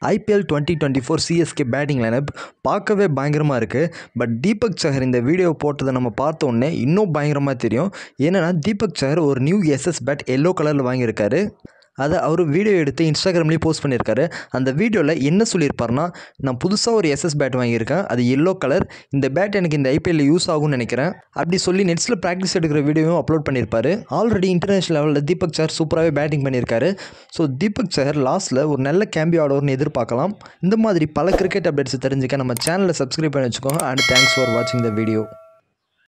IPL twenty twenty four CSK batting lineup பார்க்கவே பயங்கரமாக இருக்குது பட் தீபக் சஹர் இந்த வீடியோ போட்டதை நம்ம பார்த்த உடனே இன்னும் பயங்கரமாக தெரியும் ஏன்னா தீபக் சஹர் ஒரு நியூ எஸ்எஸ் பேட் எல்லோ கலரில் வாங்கியிருக்காரு அதை அவர் வீடியோ எடுத்து இன்ஸ்டாகிராம்லேயே போஸ்ட் பண்ணியிருக்காரு அந்த வீடியோவில் என்ன சொல்லியிருப்பாருன்னா நான் புதுசாக ஒரு எஸ்எஸ் பேட் வாங்கியிருக்கேன் அது எல்லோ கலர் இந்த பேட் எனக்கு இந்த ஐபிஎல்ல யூஸ் ஆகும்னு நினைக்கிறேன் அப்படி சொல்லி நெட்ஸில் ப்ராக்டிஸ் எடுக்கிற வீடியோவும் அப்லோட் பண்ணியிருப்பாரு ஆல்ரெடி இன்டர்நேஷனல் லெவலில் தீபக் சஹர் சூப்பராகவே பேட்டிங் பண்ணியிருக்காரு ஸோ தீபக் சஹர் லாஸ்ட்டில் ஒரு நல்ல கேம்பி ஆடுவார்னு எதிர்பார்க்கலாம் இந்த மாதிரி பல கிரிக்கெட் அப்டேட்ஸ் தெரிஞ்சுக்க நம்ம சேனலை சப்ஸ்கிரைப் பண்ணி வச்சுக்கோங்க அண்ட் தேங்க்ஸ் ஃபார் வாட்சிங் த வீடியோ